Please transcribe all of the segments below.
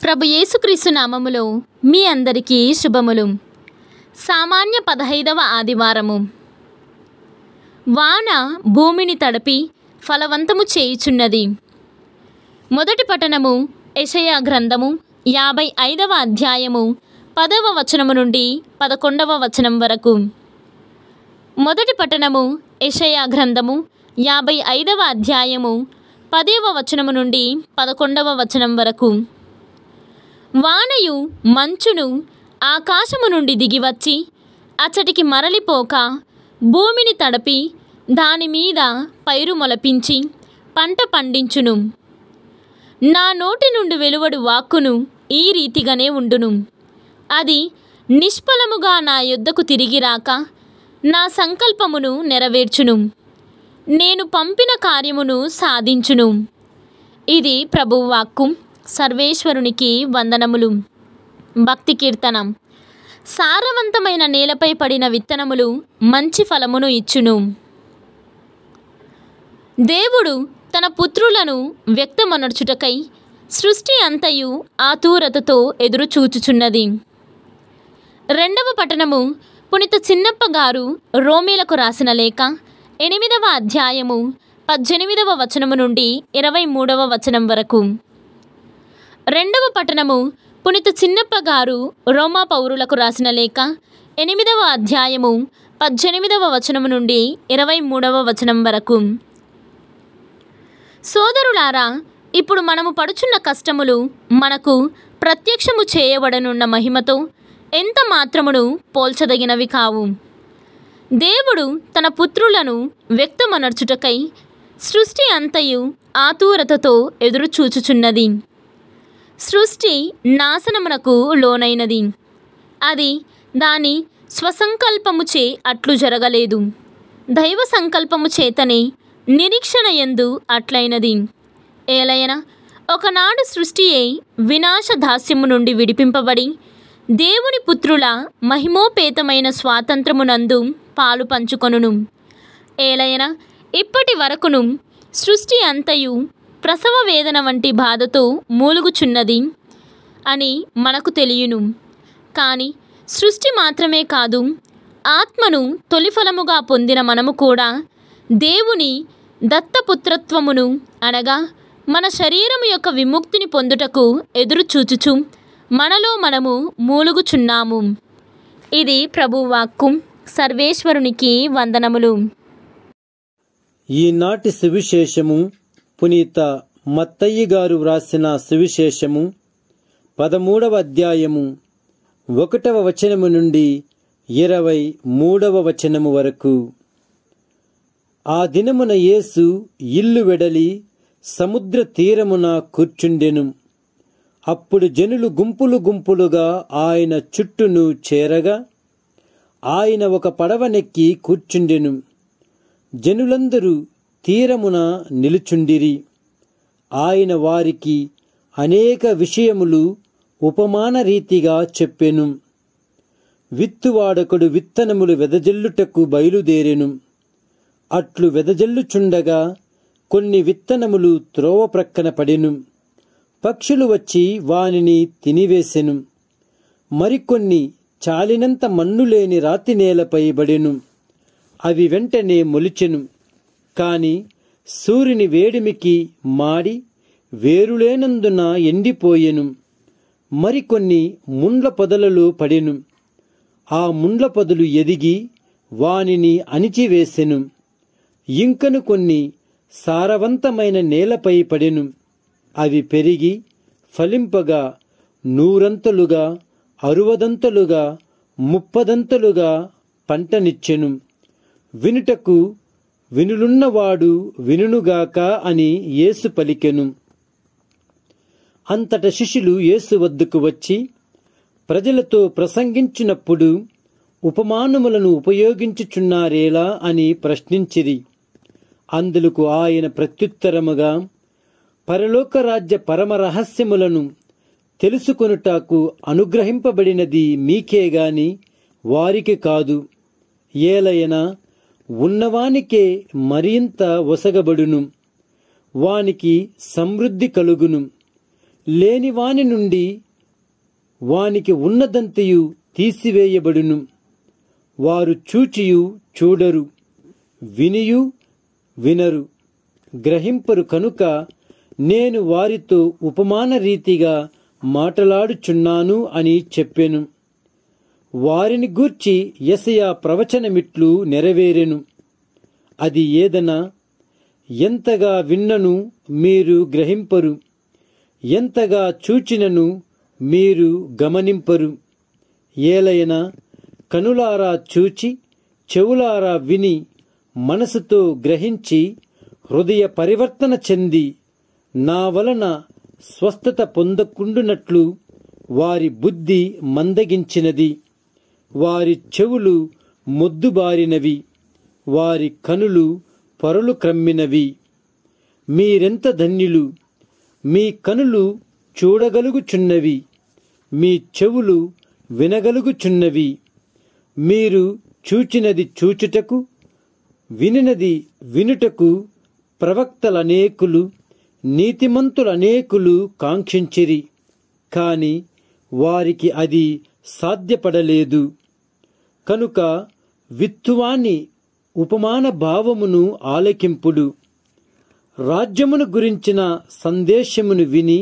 ప్రభు యేసుక్రీస్తు నామములో మీ అందరికీ శుభములు సామాన్య పదహైదవ ఆదివారము వాన భూమిని తడిపి ఫలవంతము చేయుచున్నది మొదటి పట్టణము యెషయా గ్రంథము యాభై ఐదవ అధ్యాయము పదవ వచనము నుండి పదకొండవ వచనం వరకు మొదటి పట్టణము యెషయా గ్రంథము యాభై ఐదవ అధ్యాయము పదవ వచనము నుండి పదకొండవ వచనం వరకు వానయు మంచును ఆకాశము నుండి దిగివచ్చి అచ్చటికి మరలిపోక భూమిని తడపి దాని మీద పైరు మొలపించి పంట పండించును నా నోటి నుండి వెలువడు వాక్కును ఈ రీతిగానే ఉండును అది నిష్ఫలముగా నా యొద్దకు తిరిగి రాక నా సంకల్పమును నెరవేర్చును నేను పంపిన కార్యమును సాధించును ఇది ప్రభువు వాక్కు సర్వేశ్వరునికి వందనములు భక్తి కీర్తనం సారవంతమైన నేలపై పడిన విత్తనములు మంచి ఫలమును ఇచ్చును దేవుడు తన పుత్రులను వ్యక్తమనర్చుటకై సృష్టి అంతయు ఆతూరతతో ఎదురు చూచుచున్నది రెండవ పట్టణము పునిత చిన్నప్ప గారు రోమీలకు రాసిన లేఖ ఎనిమిదవ అధ్యాయము పద్దెనిమిదవ వచనము నుండి ఇరవై మూడవ వచనం వరకు రెండవ పట్టణము పునిత చిన్నప్ప గారు రోమా పౌరులకు రాసిన లేఖ ఎనిమిదవ అధ్యాయము పద్దెనిమిదవ వచనము నుండి ఇరవై మూడవ వచనం వరకు సోదరులారా ఇప్పుడు మనము పడుచున్న కష్టములు మనకు ప్రత్యక్షము చేయబడనున్న మహిమతో ఎంత మాత్రమును పోల్చదగినవి కావు దేవుడు తన పుత్రులను వ్యక్తమనర్చుటకై సృష్టి అంతయు ఆతూరతతో ఎదురు చూచుచున్నది సృష్టి నాశనమునకు లోనైనది అది దాని స్వసంకల్పము చే అట్లు జరగలేదు దైవ సంకల్పము చేతనే నిరీక్షణ ఎందు అట్లయినది ఏలయన ఒకనాడు సృష్టి అయి వినాశ దాస్యము నుండి విడిపింపబడి దేవుని పుత్రుల మహిమోపేతమైన స్వాతంత్రమునందు పాలు పంచుకొనును ఏలయన ఇప్పటి వరకును సృష్టి అంతయు ప్రసవ వేదన వంటి బాధతో మూలుగుచున్నది అని మనకు తెలియను కానీ సృష్టి మాత్రమే కాదు ఆత్మను తొలిఫలముగా పొందిన మనము కూడా దేవుని దత్తపుత్రత్వమును అనగా మన శరీరము యొక్క విముక్తిని పొందుటకు ఎదురు చూచుచు మనలో మనము మూలుగుచున్నాము ఇది ప్రభువాక్కు సర్వేశ్వరునికి వందనములు ఈనాటి సువిశేషము పునీత మత్తయ్య గారు వ్రాసిన సువిశేషము పదమూడవ అధ్యాయము ఒకటవ వచనము నుండి ఇరవై మూడవ వచనము వరకు ఆ దినమున యేసు ఇల్లు వెడలి సముద్ర తీరమున కూర్చుండెను అప్పుడు జనులు గుంపులు గుంపులుగా ఆయన చుట్టూను చేరగా ఆయన ఒక పడవనెక్కి కూర్చుండెను జనులందరూ తీరమున నిలుచుండిరి ఆయన వారికి అనేక విషయములు ఉపమాన రీతిగా చెప్పెను విత్తువాడొకడు విత్తనములు వెదజల్లుటకు బయలుదేరెను అట్లు వెదజల్లుచుండగా కొన్ని విత్తనములు త్రోవ ప్రక్కన పడెను పక్షులు వచ్చి వానిని తినివేసెను మరికొన్ని చాలినంత మన్ను లేని రాతి నేలపై బడెను అవి వెంటనే మొలిచెను కాని సూర్యుని వేడిమికి మాడి వేరులేనందున ఎండిపోయెను మరికొన్ని ముండ్ల పొదలలో పడెను ఆ ముండ్ల పొదలు ఎదిగి వానిని అణిచివేసెను ఇంకను కొన్ని సారవంతమైన నేలపై పడెను అవి పెరిగి ఫలింపగా నూరంతలుగా అరువదంతలుగా ముప్పదంతలుగా పంటనిచ్చెను వినుటకు వినులున్నవాడు వినుగాక అని యేసు పలికెను అంతట శిష్యులు యేసు వద్దకు వచ్చి ప్రజలతో ప్రసంగించినప్పుడు ఉపమానములను ఉపయోగించుచున్నారేలా అని ప్రశ్నించిరి అందులకు ఆయన ప్రత్యుత్తరముగా పరలోక రాజ్య పరమ రహస్యములను తెలుసుకొనుటకు అనుగ్రహింపబడినది మీకే గాని వారికి కాదు ఏలయన ఉన్నవానికే మరింత ఒసగబడును వానికి సమృద్ధి కలుగును లేనివాని నుండి వానికి ఉన్నదంతయు తీసివేయబడును వారు చూచియు చూడరు వినియు వినరు గ్రహింపరు కనుక నేను వారితో ఉపమాన రీతిగా మాటలాడుచున్నాను అని చెప్పెను వారిని గూర్చి యెషయా ప్రవచనమిట్లు నెరవేరెను అది ఏదనా ఎంతగా విన్నను మీరు గ్రహింపరు ఎంతగా చూచినను మీరు గమనింపరు ఏలయన కనులారా చూచి చెవులారా విని మనసుతో గ్రహించి హృదయ పరివర్తన చెంది నా వలన స్వస్థత పొందకుండునట్లు వారి బుద్ధి మందగించినది వారి చెవులు మొద్దుబారినవి వారి కనులు పొరలు క్రమ్మినవి మీరెంత ధన్యులు మీ కనులు చూడగలుగుచున్నవి మీ చెవులు వినగలుగుచున్నవి మీరు చూచినది చూచుటకు వినినది వినుటకు ప్రవక్తలనేకులు నీతిమంతులనేకులు కాంక్షించిరి కాని వారికి అది సాధ్యపడలేదు కనుక విత్తువాని ఉపమాన భావమును ఆలకింపుడు రాజ్యమును గురించిన సందేశమును విని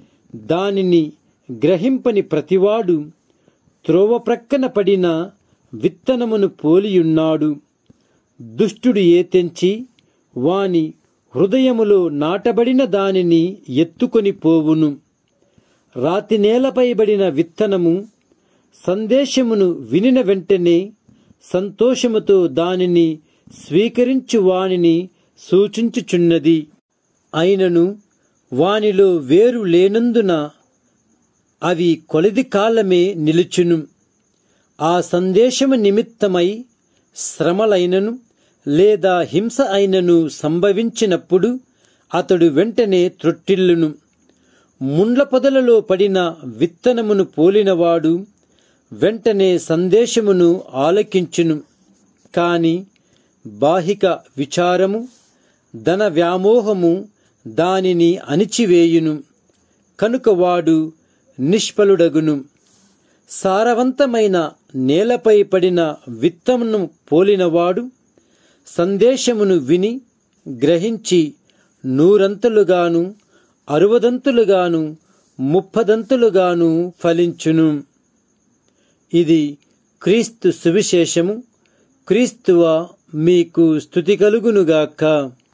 దానిని గ్రహింపని ప్రతివాడు త్రోవ ప్రక్కన పడిన విత్తనమును పోలియున్నాడు దుష్టుడు ఏతెంచి వాని హృదయములో నాటబడిన దానిని ఎత్తుకొని పోవును రాతి నేలపైబడిన విత్తనము సందేశమును వినిన వెంటనే సంతోషముతో దానిని స్వీకరించు వానిని సూచించుచున్నది అయినను వానిలో వేరు లేనందున అవి కొలది కాలమే నిలుచును ఆ సందేశము నిమిత్తమై శ్రమలైనను లేదా హింస అయినను సంభవించినప్పుడు అతడు వెంటనే త్రొట్టిల్లును ముండ్ల పొదలలో పడిన విత్తనమును పోలినవాడు వెంటనే సందేశమును ఆలకించును కాని బాహిక విచారము ధన వ్యామోహము దానిని అణిచివేయును కనుక వాడు నిష్ఫలుడగును సారవంతమైన నేలపై పడిన విత్తమును పోలినవాడు సందేశమును విని గ్రహించి నూరంతులుగాను అరువదంతులుగాను ముప్పదంతులుగాను ఫలించును ఇది క్రీస్తు సువిశేషము క్రీస్తువ మీకు స్థుతి కలుగునుగాక